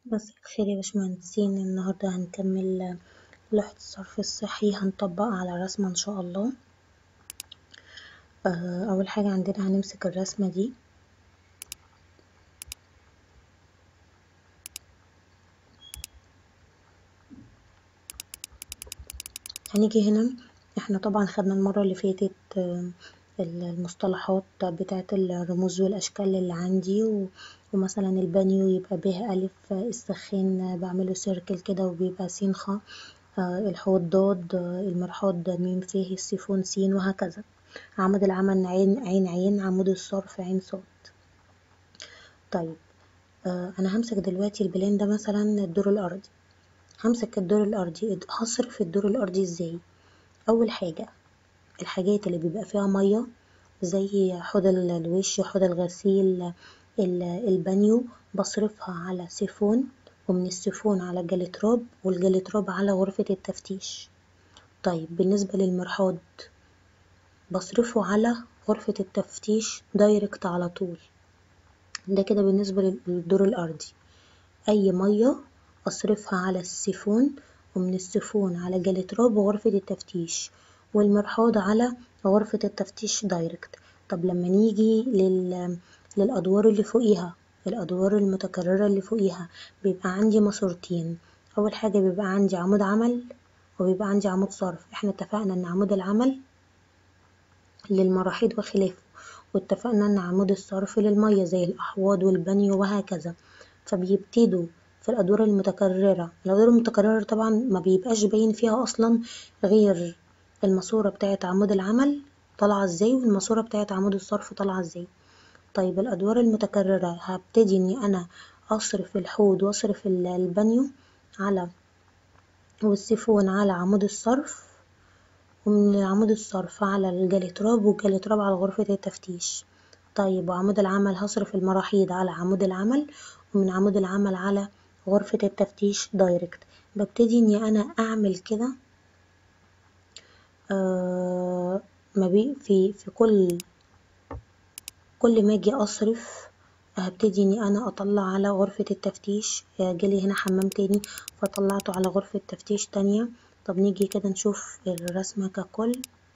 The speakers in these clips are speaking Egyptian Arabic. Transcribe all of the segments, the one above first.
مساء الخير يا باشمهندسين النهاردة هنكمل لوحة الصرف الصحي هنطبقها على رسمة ان شاء الله اول حاجة عندنا هنمسك الرسمة دي هنيجي هنا احنا طبعا خدنا المرة اللي فاتت المصطلحات بتاعة الرموز والأشكال اللي عندي ومثلا البانيو يبقى به ألف السخين بعمله سيركل كده وبيبقى سين خ الحوض ضاد المرحاض ميم فيه السيفون سين وهكذا عمود العمل عين عين عين عمود الصرف عين صاد طيب أنا همسك دلوقتي البلان ده مثلا الدور الأرضي همسك الدور الأرضي هصرف الدور الأرضي ازاي أول حاجة الحاجات اللي بيبقى فيها مية زي حوض الوش حوض الغسيل البانيو بصرفها على سيفون ومن السيفون على الجليتراب والجليتراب على غرفة التفتيش طيب بالنسبة للمرحاض بصرفه على غرفة التفتيش دايركت على طول ده كده بالنسبة للدور الأرضي أي مية أصرفها على السيفون ومن السيفون على جليتراب وغرفة التفتيش والمرحاض على غرفة التفتيش دايركت طب لما نيجي لل... للأدوار اللي فوقيها الأدوار المتكررة اللي فوقيها بيبقى عندي ماسورتين أول حاجة بيبقى عندي عمود عمل وبيبقى عندي عمود صرف احنا اتفقنا ان عمود العمل للمراحيض وخلافه واتفقنا ان عمود الصرف للمية زي الأحواض والبانيو وهكذا فبيبتدوا في الأدوار المتكررة الأدوار المتكررة طبعا ما بيبقاش باين فيها أصلا غير الماسورة بتاعة عمود العمل طالعة ازاي والماسورة بتاعة عمود الصرف طالعة ازاي طيب الأدوار المتكررة هبتدي إني أنا أصرف الحوض وأصرف البانيو على والسيفون على عمود الصرف ومن عمود الصرف على الجليتراب والجليتراب على غرفة التفتيش طيب وعمود العمل هصرف المراحيض على عمود العمل ومن عمود العمل على غرفة التفتيش دايركت ببتدي إني أنا أعمل كده آه ما بي في في كل كل ما اجي اصرف هبتدي اني انا اطلع على غرفة التفتيش جالي هنا حمام تاني فطلعته على غرفة تفتيش تانية طب نيجي كده نشوف الرسمة ككل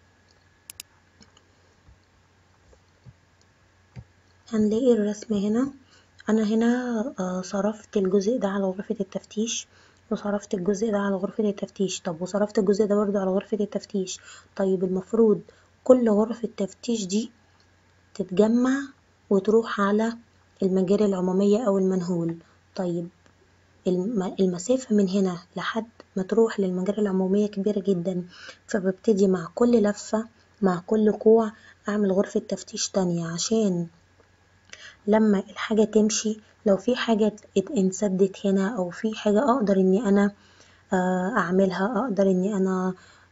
هنلاقي الرسمة هنا انا هنا صرفت الجزء ده على غرفة التفتيش وصرفت الجزء ده على غرفة التفتيش طب وصرفت الجزء ده برضو على غرفة التفتيش طيب المفروض كل غرفة تفتيش دي تتجمع وتروح على المجاري العمومية أو المنهول طيب المسافة من هنا لحد ما تروح للمجاري العمومية كبيرة جدا فببتدي مع كل لفة مع كل كوع أعمل غرفة تفتيش تانية عشان لما الحاجة تمشي لو في حاجة انسدت هنا أو في حاجة أقدر إني أنا أعملها أقدر إني أنا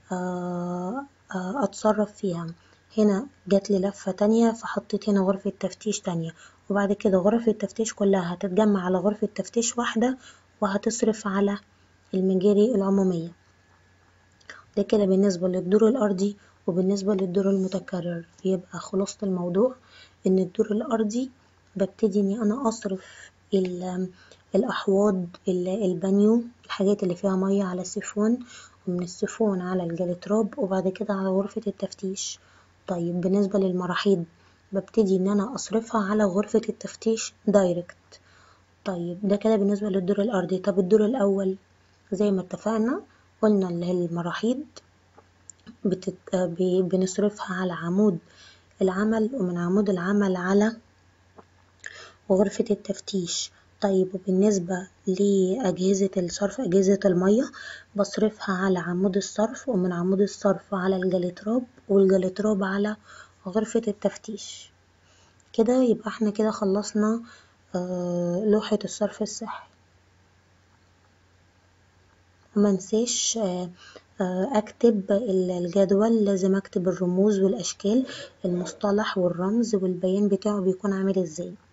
أتصرف فيها هنا جاتلي لفة تانية فحطيت هنا غرفة تفتيش تانية وبعد كده غرف التفتيش كلها هتتجمع على غرفة تفتيش واحدة وهتصرف على المجاري العمومية ده كده بالنسبة للدور الأرضي وبالنسبة للدور المتكرر يبقى خلاصة الموضوع إن الدور الأرضي ببتدي إني أنا أصرف الأحواض البانيو الحاجات اللي فيها مية على السيفون ومن السيفون على الجليتراب وبعد كده على غرفة التفتيش طيب بالنسبة للمراحيض ببتدي ان انا اصرفها على غرفة التفتيش دايركت طيب ده كده بالنسبة للدور الارضي طب الدور الاول زي ما اتفقنا قلنا اللي هي المراحيض بتت... بنصرفها على عمود العمل ومن عمود العمل على غرفة التفتيش طيب وبالنسبة لأجهزة الصرف أجهزة المية بصرفها على عمود الصرف ومن عمود الصرف على الجليتراب والجليتراب على غرفة التفتيش كده يبقى احنا كده خلصنا آه لوحة الصرف الصحي ومنساش آه آه اكتب الجدول لازم اكتب الرموز والاشكال المصطلح والرمز والبيان بتاعه بيكون عامل ازاي